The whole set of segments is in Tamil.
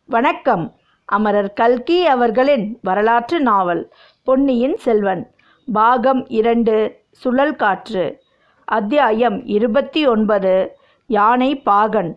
வணக்கம் அமரர் கல்கி அவர்களின் வரலாற்று நாவல் பொன்னியின் செல்வன் பாகம் இரண்டு சுழல் காற்று அத்தியாயம் இருபத்தி ஒன்பது யானை பாகன்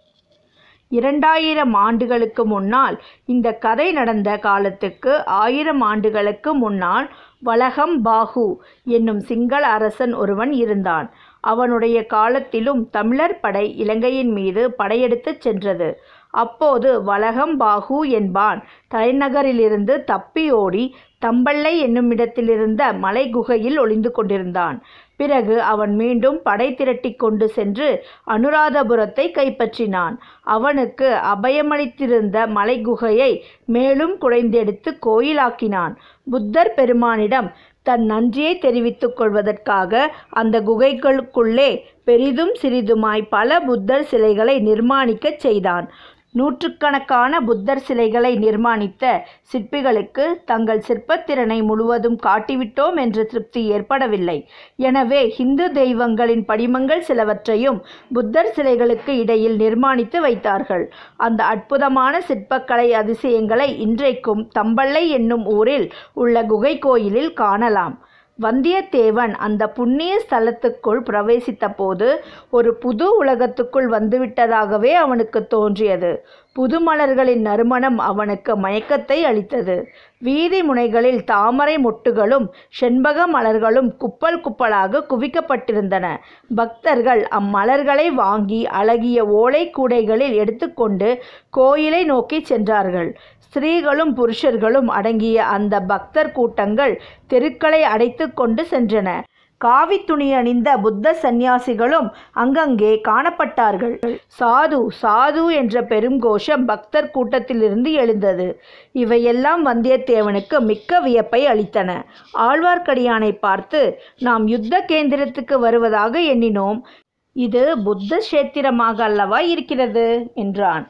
இரண்டாயிரம் ஆண்டுகளுக்கு முன்னால் இந்த கதை நடந்த காலத்துக்கு ஆயிரம் ஆண்டுகளுக்கு முன்னால் வலகம் பாகு என்னும் சிங்கள அரசன் ஒருவன் இருந்தான் அவனுடைய காலத்திலும் தமிழர் படை இலங்கையின் மீது படையெடுத்துச் சென்றது அப்போது வலகம் பாகு என்பான் தலைநகரிலிருந்து தப்பி ஓடி தம்பள்ளை என்னுமிடத்திலிருந்த மலை குகையில் ஒளிந்து கொண்டிருந்தான் பிறகு அவன் மீண்டும் படை திரட்டி கொண்டு சென்று அனுராதபுரத்தை கைப்பற்றினான் அவனுக்கு அபயமளித்திருந்த மலை குகையை மேலும் குடைந்தெடுத்து கோயிலாக்கினான் புத்தர் பெருமானிடம் தன் நன்றியை தெரிவித்துக் கொள்வதற்காக அந்த குகைகளுக்குள்ளே பெரிதும் சிறிதுமாய் பல புத்தர் சிலைகளை நிர்மாணிக்கச் செய்தான் நூற்றுக்கணக்கான புத்தர் சிலைகளை நிர்மாணித்த சிற்பிகளுக்கு தங்கள் சிற்பத்திறனை முழுவதும் காட்டிவிட்டோம் என்ற திருப்தி ஏற்படவில்லை எனவே இந்து தெய்வங்களின் படிமங்கள் சிலவற்றையும் புத்தர் சிலைகளுக்கு இடையில் நிர்மாணித்து வைத்தார்கள் அந்த அற்புதமான சிற்பக்கலை அதிசயங்களை இன்றைக்கும் தம்பள்ளை என்னும் ஊரில் உள்ள குகை கோயிலில் காணலாம் வந்தியத்தேவன் அந்த புண்ணிய ஸ்தலத்துக்குள் பிரவேசித்த போது ஒரு புது உலகத்துக்குள் வந்துவிட்டதாகவே அவனுக்கு தோன்றியது புது மலர்களின் நறுமணம் அவனுக்கு மயக்கத்தை அளித்தது வீதி முனைகளில் தாமரை மொட்டுகளும் செண்பக மலர்களும் குப்பல் குப்பலாக குவிக்கப்பட்டிருந்தன பக்தர்கள் அம்மலர்களை வாங்கி அழகிய ஓலை கூடைகளில் எடுத்துக்கொண்டு கோயிலை நோக்கி சென்றார்கள் ஸ்திரீகளும் புருஷர்களும் அடங்கிய அந்த பக்தர் கூட்டங்கள் தெருக்களை அடைத்து கொண்டு சென்றன காவி துணி அணிந்த புத்த சந்நியாசிகளும் அங்கங்கே காணப்பட்டார்கள் சாது சாது என்ற பெரும் கோஷம் பக்தர் கூட்டத்திலிருந்து எழுந்தது இவையெல்லாம் வந்தியத்தேவனுக்கு மிக்க வியப்பை அளித்தன ஆழ்வார்க்கடியானை பார்த்து நாம் யுத்த கேந்திரத்துக்கு வருவதாக எண்ணினோம் இது புத்த கஷேத்திரமாக அல்லவா இருக்கிறது என்றான்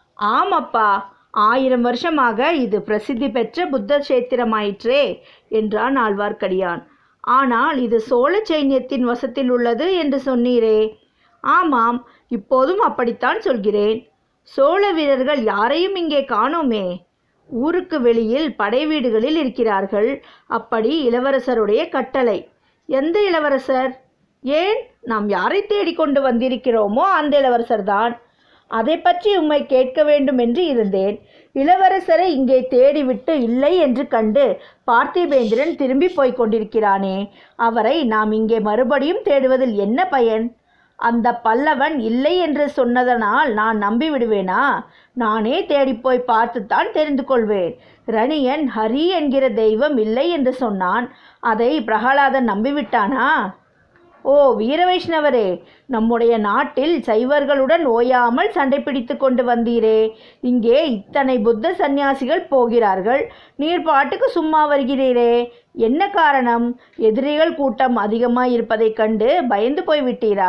ஆமப்பா ஆயிரம் வருஷமாக இது பிரசித்தி பெற்ற புத்த கஷேத்திரமாயிற்றே என்றான் ஆழ்வார்க்கடியான் ஆனால் இது சோழ சைன்யத்தின் வசத்தில் உள்ளது என்று சொன்னீரே ஆமாம் இப்போதும் அப்படித்தான் சொல்கிறேன் சோழ வீரர்கள் யாரையும் இங்கே காணோமே ஊருக்கு வெளியில் படை வீடுகளில் இருக்கிறார்கள் அப்படி இளவரசருடைய கட்டளை எந்த இளவரசர் ஏன் நாம் யாரை தேடிக்கொண்டு வந்திருக்கிறோமோ அந்த இளவரசர்தான் அதை பற்றி உம்மை கேட்க வேண்டும் என்று இருந்தேன் இளவரசரை இங்கே தேடிவிட்டு இல்லை என்று கண்டு பார்த்திபேந்திரன் திரும்பி போய்க் கொண்டிருக்கிறானே அவரை நாம் இங்கே மறுபடியும் தேடுவதில் என்ன பயன் அந்த பல்லவன் இல்லை என்று சொன்னதனால் நான் நம்பி விடுவேனா நானே தேடிப்போய் பார்த்துத்தான் தெரிந்து கொள்வேன் ரணியன் ஹரி என்கிற தெய்வம் இல்லை என்று சொன்னான் அதை பிரகலாதன் நம்பிவிட்டானா ஓ வீர வைஷ்ணவரே நம்முடைய நாட்டில் சைவர்களுடன் ஓயாமல் சண்டை பிடித்து கொண்டு வந்தீரே இங்கே இத்தனை புத்த சந்நியாசிகள் போகிறார்கள் நீர் பாட்டுக்கு சும்மா வருகிறீரே என்ன காரணம் எதிரிகள் கூட்டம் அதிகமாக இருப்பதைக் கண்டு பயந்து போய்விட்டீரா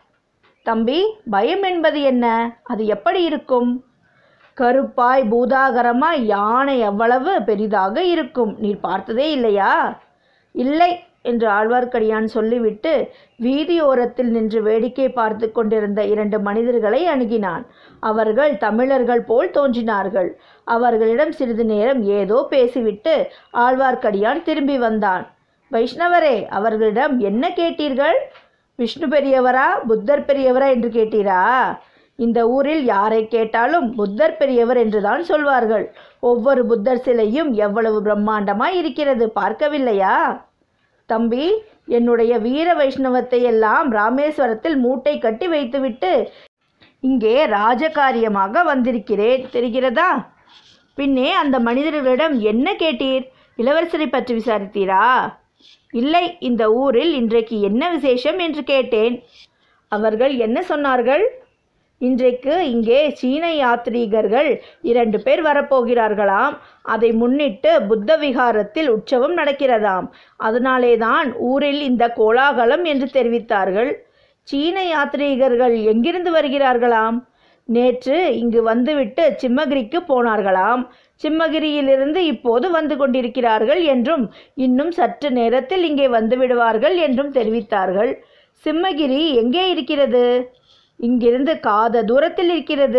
தம்பி பயம் என்பது என்ன அது எப்படி இருக்கும் கருப்பாய் பூதாகரமாய் யானை எவ்வளவு பெரிதாக இருக்கும் நீர் பார்த்ததே இல்லையா இல்லை என்று ஆழ்வார்க்கடியான் சொல்லிவிட்டு வீதியோரத்தில் நின்று வேடிக்கை பார்த்து கொண்டிருந்த இரண்டு மனிதர்களை அணுகினான் அவர்கள் தமிழர்கள் போல் தோன்றினார்கள் அவர்களிடம் சிறிது நேரம் ஏதோ பேசிவிட்டு ஆழ்வார்க்கடியான் திரும்பி வந்தான் வைஷ்ணவரே அவர்களிடம் என்ன கேட்டீர்கள் விஷ்ணு பெரியவரா புத்தர் பெரியவரா என்று கேட்டீரா இந்த ஊரில் யாரை கேட்டாலும் புத்தர் பெரியவர் என்றுதான் சொல்வார்கள் ஒவ்வொரு புத்தர் சிலையும் எவ்வளவு பிரம்மாண்டமாய் இருக்கிறது பார்க்கவில்லையா தம்பி என்னுடைய வீர வைஷ்ணவத்தை எல்லாம் ராமேஸ்வரத்தில் மூட்டை கட்டி வைத்துவிட்டு இங்கே ராஜகாரியமாக வந்திருக்கிறேன் தெரிகிறதா பின்னே அந்த மனிதர்களிடம் என்ன கேட்டீர் இளவரசரை பற்றி விசாரித்தீரா இல்லை இந்த ஊரில் இன்றைக்கு என்ன விசேஷம் என்று கேட்டேன் அவர்கள் என்ன சொன்னார்கள் இன்றைக்கு இங்கே சீன யாத்ரீகர்கள் இரண்டு பேர் வரப்போகிறார்களாம் அதை முன்னிட்டு புத்த விகாரத்தில் உற்சவம் நடக்கிறதாம் அதனாலே தான் ஊரில் இந்த கோலாகலம் என்று தெரிவித்தார்கள் சீன யாத்ரீகர்கள் எங்கிருந்து வருகிறார்களாம் நேற்று இங்கு வந்துவிட்டு சிம்மகிரிக்கு போனார்களாம் சிம்மகிரியிலிருந்து இப்போது வந்து கொண்டிருக்கிறார்கள் என்றும் இன்னும் சற்று நேரத்தில் இங்கே வந்து விடுவார்கள் என்றும் தெரிவித்தார்கள் சிம்மகிரி எங்கே இருக்கிறது இங்கிருந்து காத தூரத்தில் இருக்கிறது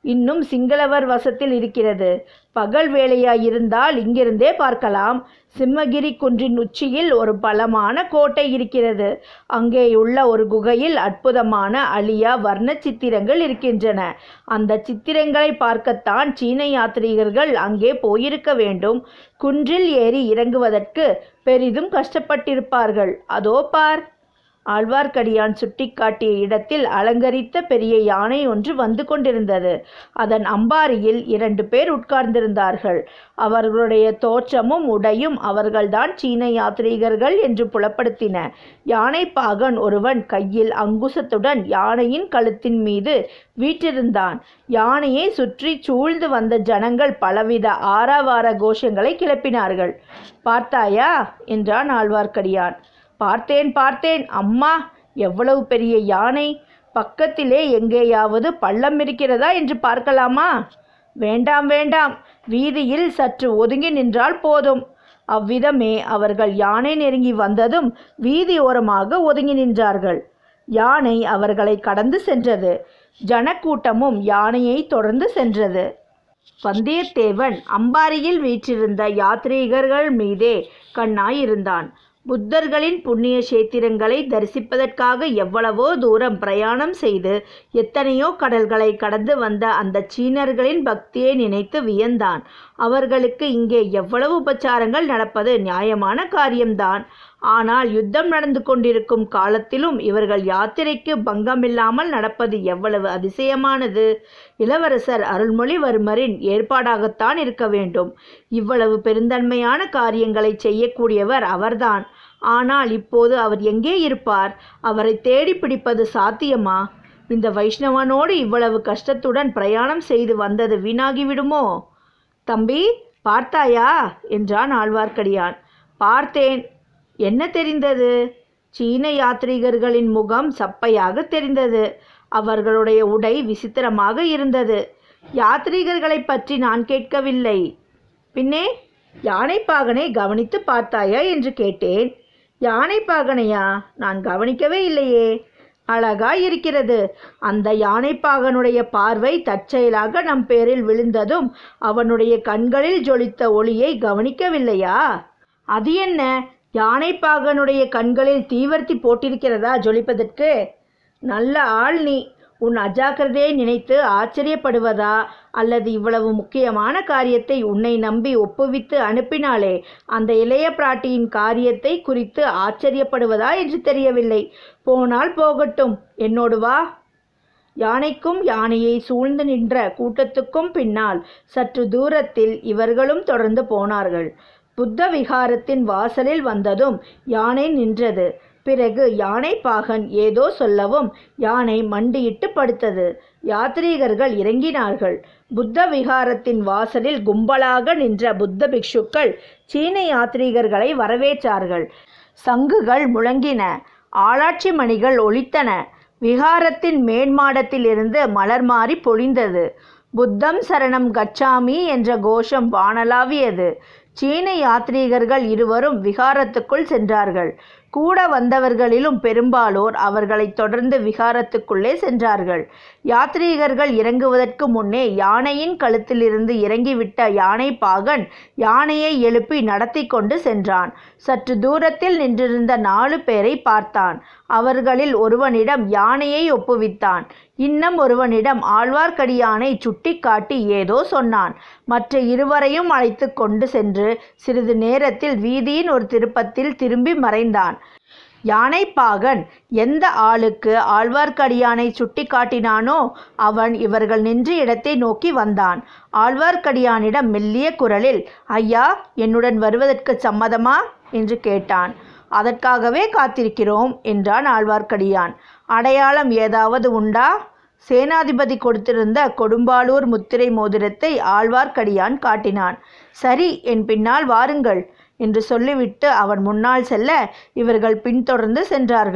இன்னும் சிங்களவர் வசத்தில் இருக்கிறது பகல் வேளையாயிருந்தால் இங்கிருந்தே பார்க்கலாம் சிம்மகிரி குன்றின் உச்சியில் ஒரு பலமான கோட்டை இருக்கிறது அங்கேயுள்ள ஒரு குகையில் அற்புதமான அழியா வர்ண சித்திரங்கள் இருக்கின்றன அந்த சித்திரங்களை பார்க்கத்தான் சீன யாத்ரீகர்கள் அங்கே போயிருக்க வேண்டும் குன்றில் ஏறி இறங்குவதற்கு பெரிதும் கஷ்டப்பட்டிருப்பார்கள் அதோ பார் ஆழ்வார்க்கடியான் சுட்டிக்காட்டிய இடத்தில் அலங்கரித்த பெரிய யானை ஒன்று வந்து கொண்டிருந்தது அதன் அம்பாரியில் இரண்டு பேர் உட்கார்ந்திருந்தார்கள் அவர்களுடைய தோற்றமும் உடையும் அவர்கள்தான் சீன யாத்ரீகர்கள் என்று புலப்படுத்தின யானை பாகன் ஒருவன் கையில் அங்குசத்துடன் யானையின் கழுத்தின் மீது வீற்றிருந்தான் யானையை சுற்றி சூழ்ந்து வந்த ஜனங்கள் பலவித ஆரவார கோஷங்களை கிளப்பினார்கள் பார்த்தாயா என்றான் ஆழ்வார்க்கடியான் பார்த்தேன் பார்த்தேன் அம்மா எவ்வளவு பெரிய யானை பக்கத்திலே எங்கேயாவது பள்ளம் இருக்கிறதா என்று பார்க்கலாமா வேண்டாம் வேண்டாம் வீதியில் சற்று ஒதுங்கி நின்றால் போதும் அவ்விதமே அவர்கள் யானை நெருங்கி வந்ததும் வீதி ஓரமாக ஒதுங்கி நின்றார்கள் யானை அவர்களை கடந்து சென்றது ஜனக்கூட்டமும் யானையை தொடர்ந்து சென்றது வந்தியத்தேவன் அம்பாரியில் வீற்றிருந்த யாத்ரீகர்கள் மீதே கண்ணாயிருந்தான் புத்தர்களின் புண்ணிய சேத்திரங்களை தரிசிப்பதற்காக எவ்வளவோ தூரம் பிரயாணம் செய்து எத்தனையோ கடல்களை கடந்து வந்த அந்த சீனர்களின் பக்தியை நினைத்து வியந்தான் அவர்களுக்கு இங்கே எவ்வளவு உபச்சாரங்கள் நடப்பது நியாயமான காரியம்தான் ஆனால் யுத்தம் நடந்து கொண்டிருக்கும் காலத்திலும் இவர்கள் யாத்திரைக்கு பங்கமில்லாமல் நடப்பது எவ்வளவு அதிசயமானது இளவரசர் அருள்மொழிவர்மரின் ஏற்பாடாகத்தான் இருக்க வேண்டும் இவ்வளவு பெருந்தன்மையான காரியங்களை செய்யக்கூடியவர் அவர்தான் ஆனால் இப்போது அவர் எங்கே இருப்பார் அவரை தேடி பிடிப்பது சாத்தியமா இந்த வைஷ்ணவனோடு இவ்வளவு கஷ்டத்துடன் பிரயாணம் செய்து வந்தது வீணாகிவிடுமோ தம்பி பார்த்தாயா என்றான் ஆழ்வார்க்கடியான் பார்த்தேன் என்ன தெரிந்தது சீன யாத்ரீகர்களின் முகம் சப்பையாக தெரிந்தது அவர்களுடைய உடை விசித்திரமாக இருந்தது யாத்ரீகர்களை பற்றி நான் கேட்கவில்லை பின்னே யானைப்பாகனை கவனித்து பார்த்தாயா என்று கேட்டேன் யானைப்பாகனையா நான் கவனிக்கவே இல்லையே அழகாய் இருக்கிறது அந்த யானைப்பாகனுடைய பார்வை தற்செயலாக நம் பேரில் விழுந்ததும் அவனுடைய கண்களில் ஜொலித்த ஒளியை கவனிக்கவில்லையா அது என்ன யானைப்பாகனுடைய கண்களில் தீவர்த்தி போட்டிருக்கிறதா ஜொலிப்பதற்கு நல்ல ஆள் நீ உன் அஜாக்கிரதையை நினைத்து ஆச்சரியப்படுவதா அல்லது இவ்வளவு முக்கியமான காரியத்தை உன்னை நம்பி ஒப்புவித்து அனுப்பினாலே அந்த இளைய பிராட்டியின் காரியத்தை குறித்து ஆச்சரியப்படுவதா என்று தெரியவில்லை போனால் போகட்டும் என்னோடு வா யானைக்கும் யானையை சூழ்ந்து நின்ற கூட்டத்துக்கும் பின்னால் சற்று தூரத்தில் இவர்களும் தொடர்ந்து போனார்கள் புத்த விகாரத்தின் வாசலில் வந்ததும் யானை நின்றது பிறகு யானை பாகன் ஏதோ சொல்லவும் யானை மண்டியிட்டு படுத்தது யாத்ரீகர்கள் இறங்கினார்கள் புத்த விகாரத்தின் வாசலில் கும்பலாக நின்ற புத்த பிக்ஷுக்கள் சீன யாத்ரீகர்களை வரவேற்றார்கள் சங்குகள் முழங்கின ஆளாட்சி மணிகள் ஒலித்தன விகாரத்தின் மேன்மாடத்திலிருந்து மலர் மாறி பொழிந்தது புத்தம் சரணம் கச்சாமி என்ற கோஷம் வானலாவியது சீன யாத்ரீகர்கள் இருவரும் விகாரத்துக்குள் சென்றார்கள் கூட வந்தவர்களிலும் பெரும்பாலோர் அவர்களைத் தொடர்ந்து விகாரத்துக்குள்ளே சென்றார்கள் யாத்ரீகர்கள் இறங்குவதற்கு முன்னே யானையின் கழுத்திலிருந்து இறங்கிவிட்ட யானை பாகன் யானையை எழுப்பி நடத்தி கொண்டு சென்றான் சற்று தூரத்தில் நின்றிருந்த நாலு பேரை பார்த்தான் அவர்களில் ஒருவனிடம் யானையை ஒப்புவித்தான் இன்னும் ஒருவனிடம் ஆழ்வார்க்கடியானை சுட்டிக்காட்டி ஏதோ சொன்னான் மற்ற இருவரையும் அழைத்து கொண்டு சென்று சிறிது நேரத்தில் வீதியின் ஒரு திருப்பத்தில் திரும்பி மறைந்தான் யானைப்பாகன் எந்த ஆளுக்கு ஆழ்வார்க்கடியானை சுட்டி காட்டினானோ அவன் இவர்கள் நின்ற இடத்தை நோக்கி வந்தான் ஆழ்வார்க்கடியானிடம் மெல்லிய குரலில் ஐயா என்னுடன் வருவதற்கு சம்மதமா என்று கேட்டான் அதற்காகவே காத்திருக்கிறோம் என்றான் ஆழ்வார்க்கடியான் அடையாளம் ஏதாவது உண்டா சேனாதிபதி கொடுத்திருந்த கொடும்பாளூர் முத்திரை மோதிரத்தை ஆழ்வார்க்கடியான் காட்டினான் சரி என் பின்னால் வாருங்கள் என்று சொல்லிவிட்டு அவன் முன்னால் செல்ல இவர்கள் பின்தொடர்ந்து சென்றார்கள்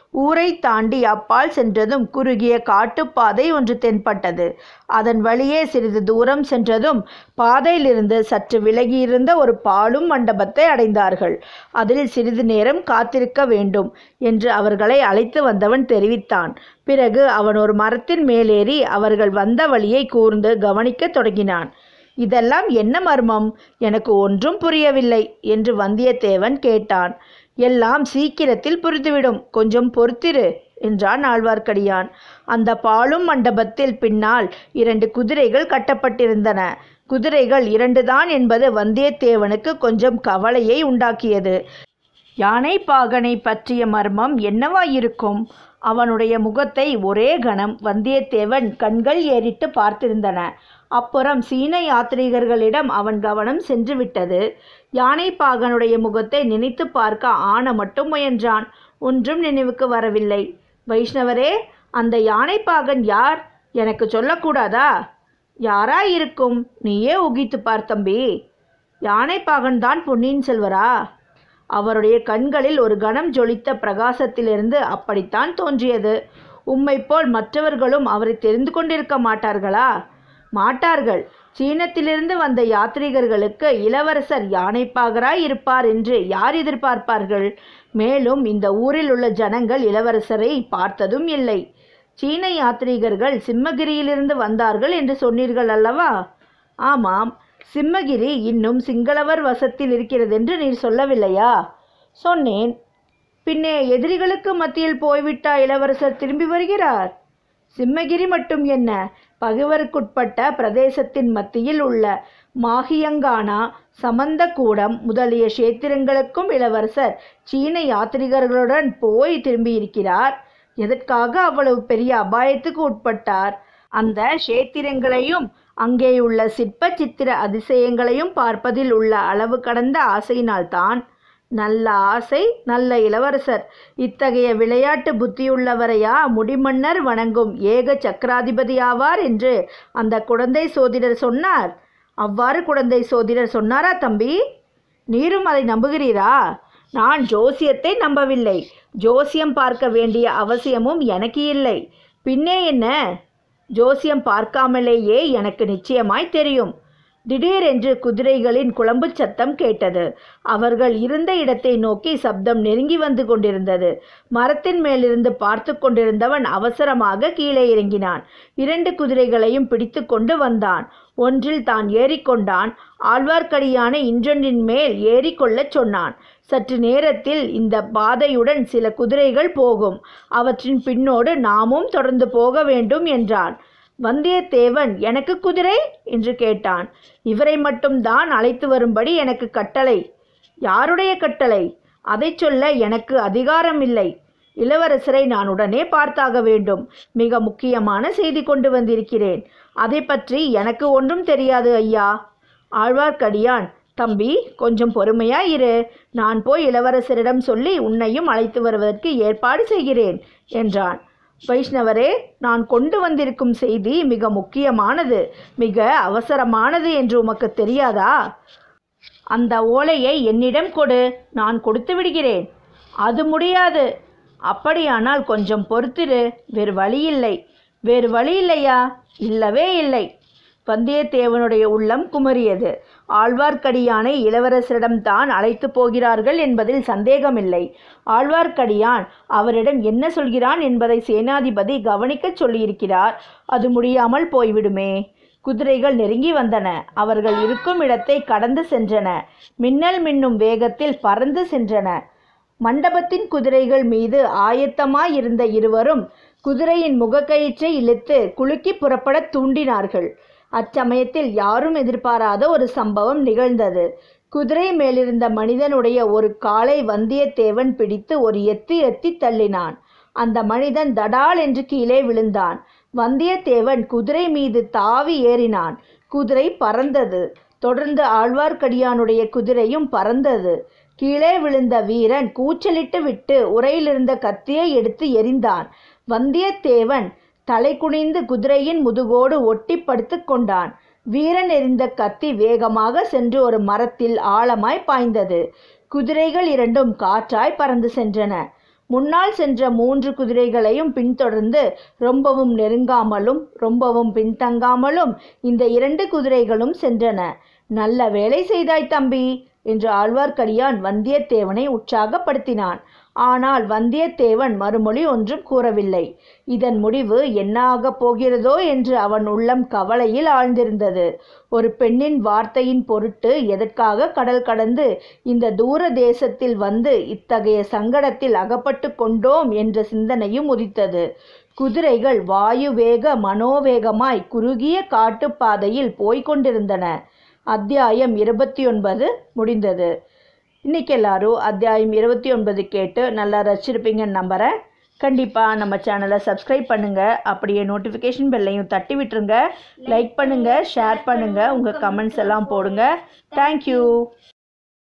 ஊரை தாண்டி அப்பால் சென்றதும் குறுகிய காட்டுப்பாதை ஒன்று தென்பட்டது அதன் வழியே சிறிது தூரம் சென்றதும் பாதையிலிருந்து சற்று விலகியிருந்த ஒரு பாலும் மண்டபத்தை அடைந்தார்கள் அதில் சிறிது நேரம் காத்திருக்க வேண்டும் என்று அவர்களை அழைத்து வந்தவன் தெரிவித்தான் பிறகு அவன் ஒரு மரத்தின் மேலேறி அவர்கள் வந்த வழியை கூர்ந்து கவனிக்கத் தொடங்கினான் இதெல்லாம் என்ன மர்மம் எனக்கு ஒன்றும் புரியவில்லை என்று வந்தியத்தேவன் கேட்டான் எல்லாம் சீக்கிரத்தில் புரிந்துவிடும் கொஞ்சம் பொறுத்திரு என்றான் ஆழ்வார்க்கடியான் அந்த பாலும் மண்டபத்தில் பின்னால் இரண்டு குதிரைகள் கட்டப்பட்டிருந்தன குதிரைகள் இரண்டுதான் என்பது வந்தியத்தேவனுக்கு கொஞ்சம் கவலையை உண்டாக்கியது யானை பாகனை பற்றிய மர்மம் என்னவாயிருக்கும் அவனுடைய முகத்தை ஒரே கணம் வந்தியத்தேவன் கண்கள் ஏறிட்டு பார்த்திருந்தன அப்புறம் சீன யாத்ரீகர்களிடம் அவன் கவனம் சென்று விட்டது யானை பாகனுடைய முகத்தை நினைத்து பார்க்க ஆன மட்டும் முயன்றான் ஒன்றும் நினைவுக்கு வரவில்லை வைஷ்ணவரே அந்த யானை பாகன் யார் எனக்கு சொல்லக்கூடாதா யாரா இருக்கும் நீயே ஊகித்து பார் தம்பி யானை பாகன் தான் பொன்னியின் செல்வரா அவருடைய கண்களில் ஒரு கணம் ஜொலித்த பிரகாசத்திலிருந்து அப்படித்தான் தோன்றியது உம்மை போல் மற்றவர்களும் அவரை தெரிந்து கொண்டிருக்க மாட்டார்களா மாட்டார்கள் சீனத்திலிருந்து வந்த யாத்ரீகர்களுக்கு இளவரசர் யானைப்பாகராய் இருப்பார் என்று யார் எதிர்பார்ப்பார்கள் மேலும் இந்த ஊரில் உள்ள ஜனங்கள் இளவரசரை பார்த்ததும் இல்லை சீன யாத்ரீகர்கள் சிம்மகிரியிலிருந்து வந்தார்கள் என்று சொன்னீர்கள் அல்லவா ஆமாம் சிம்மகிரி இன்னும் சிங்களவர் வசத்தில் இருக்கிறதென்று நீர் சொல்லவில்லையா சொன்னேன் பின்னே எதிரிகளுக்கு மத்தியில் போய்விட்டா இளவரசர் திரும்பி வருகிறார் சிம்மகிரி மட்டும் என்ன பகைவருக்குட்பட்ட பிரதேசத்தின் மத்தியில் உள்ள மாகியங்கானா சமந்தகூடம் முதலிய கஷேத்திரங்களுக்கும் இளவரசர் சீன யாத்ரிகர்களுடன் போய் திரும்பியிருக்கிறார் எதற்காக அவ்வளவு பெரிய அபாயத்துக்கு உட்பட்டார் அந்த கஷேத்திரங்களையும் அங்கேயுள்ள சிற்ப சித்திர அதிசயங்களையும் பார்ப்பதில் உள்ள அளவு கடந்த ஆசையினால்தான் நல்ல ஆசை நல்ல இளவரசர் இத்தகைய விளையாட்டு புத்தியுள்ளவரையா முடிமன்னர் வணங்கும் ஏக சக்கராதிபதி ஆவார் என்று அந்த குழந்தை சோதிடர் சொன்னார் அவ்வாறு குழந்தை சோதிடர் சொன்னாரா தம்பி நீரும் அதை நம்புகிறீரா நான் ஜோசியத்தை நம்பவில்லை ஜோசியம் பார்க்க வேண்டிய அவசியமும் எனக்கு இல்லை பின்னே என்ன ஜோசியம் பார்க்காமலேயே எனக்கு நிச்சயமாய் தெரியும் திடீரென்று குதிரைகளின் குழம்புச் சத்தம் கேட்டது அவர்கள் இருந்த இடத்தை நோக்கி சப்தம் நெருங்கி வந்து கொண்டிருந்தது மரத்தின் மேலிருந்து பார்த்து கொண்டிருந்தவன் அவசரமாக கீழே இறங்கினான் இரண்டு குதிரைகளையும் பிடித்து கொண்டு வந்தான் ஒன்றில் தான் ஏறிக்கொண்டான் ஆழ்வார்க்கடியான இன்றொன்றின் மேல் ஏறிக்கொள்ளச் சொன்னான் சற்று நேரத்தில் இந்த பாதையுடன் சில குதிரைகள் போகும் அவற்றின் பின்னோடு நாமும் தொடர்ந்து போக வேண்டும் என்றான் வந்தியத்தேவன் எனக்கு குதிரை என்று கேட்டான் இவரை மட்டும்தான் அழைத்து வரும்படி எனக்கு கட்டளை யாருடைய கட்டளை அதைச் சொல்ல எனக்கு அதிகாரம் இல்லை இளவரசரை நான் உடனே பார்த்தாக வேண்டும் மிக முக்கியமான செய்தி கொண்டு வந்திருக்கிறேன் அதை பற்றி எனக்கு ஒன்றும் தெரியாது ஐயா ஆழ்வார்க்கடியான் தம்பி கொஞ்சம் பொறுமையா இரு நான் போய் இளவரசரிடம் சொல்லி உன்னையும் அழைத்து வருவதற்கு ஏற்பாடு செய்கிறேன் என்றான் வைஷ்ணவரே நான் கொண்டு வந்திருக்கும் செய்தி மிக முக்கியமானது மிக அவசரமானது என்று உமக்கு தெரியாதா அந்த ஓலையை என்னிடம் கொடு நான் கொடுத்து விடுகிறேன் அது முடியாது அப்படியானால் கொஞ்சம் பொறுத்திரு வேறு வழி இல்லை வேறு வழி இல்லையா இல்லவே இல்லை வந்தியத்தேவனுடைய உள்ளம் குமரியது ஆழ்வார்க்கடியானை இளவரசரிடம்தான் அழைத்து போகிறார்கள் என்பதில் சந்தேகமில்லை ஆழ்வார்க்கடியான் அவரிடம் என்ன சொல்கிறான் என்பதை சேனாதிபதி கவனிக்கச் சொல்லியிருக்கிறார் அது முடியாமல் போய்விடுமே குதிரைகள் நெருங்கி வந்தன அவர்கள் இருக்கும் இடத்தை கடந்து சென்றன மின்னல் மின்னும் வேகத்தில் பறந்து சென்றன மண்டபத்தின் குதிரைகள் மீது ஆயத்தமாயிருந்த இருவரும் குதிரையின் முகக்கயிற்றை இழுத்து குலுக்கி புறப்படத் தூண்டினார்கள் அச்சமயத்தில் யாரும் எதிர்பாராத ஒரு சம்பவம் நிகழ்ந்தது குதிரை மேலிருந்த மனிதனுடைய ஒரு காலை வந்தியத்தேவன் பிடித்து ஒரு எத்தி எத்தி தள்ளினான் அந்த மனிதன் தடால் என்று கீழே விழுந்தான் வந்தியத்தேவன் குதிரை மீது தாவி ஏறினான் குதிரை பறந்தது தொடர்ந்து ஆழ்வார்க்கடியானுடைய குதிரையும் பறந்தது கீழே விழுந்த வீரன் கூச்சலிட்டு விட்டு உரையிலிருந்த கத்தியை எடுத்து எறிந்தான் வந்தியத்தேவன் தலை குனிந்து குதிரையின் முதுகோடு ஒட்டி படுத்துக் கொண்டான் வீரன் எறிந்த கத்தி வேகமாக சென்று ஒரு மரத்தில் ஆழமாய் பாய்ந்தது குதிரைகள் இரண்டும் காற்றாய் பறந்து சென்றன முன்னால் சென்ற மூன்று குதிரைகளையும் பின்தொடர்ந்து ரொம்பவும் நெருங்காமலும் ரொம்பவும் பின்தங்காமலும் இந்த இரண்டு குதிரைகளும் சென்றன நல்ல வேலை செய்தாய் தம்பி என்று ஆழ்வார்க்கடியான் வந்தியத்தேவனை உற்சாகப்படுத்தினான் ஆனால் வந்தியத்தேவன் மறுமொழி ஒன்றும் கூறவில்லை இதன் முடிவு என்ன ஆகப் போகிறதோ என்று அவன் உள்ளம் கவலையில் ஆழ்ந்திருந்தது ஒரு பெண்ணின் வார்த்தையின் பொருட்டு எதற்காக கடல் கடந்து இந்த தூர தேசத்தில் வந்து இத்தகைய சங்கடத்தில் அகப்பட்டு கொண்டோம் என்ற சிந்தனையும் உதித்தது குதிரைகள் வாயுவேக மனோவேகமாய் குறுகிய காட்டுப்பாதையில் போய்க் கொண்டிருந்தன அத்தியாயம் இருபத்தி ஒன்பது முடிந்தது இன்னைக்கு எல்லாரும் அத்தியாயம் இருபத்தி ஒன்பது கேட்டு நல்லா ரசிச்சிருப்பீங்கன்னு நம்புகிறேன் கண்டிப்பாக நம்ம சேனலை சப்ஸ்கிரைப் பண்ணுங்கள் அப்படியே நோட்டிஃபிகேஷன் பெல்லையும் தட்டி விட்டுருங்க லைக் பண்ணுங்கள் ஷேர் பண்ணுங்கள் உங்கள் கமெண்ட்ஸ் எல்லாம் போடுங்க தேங்க்யூ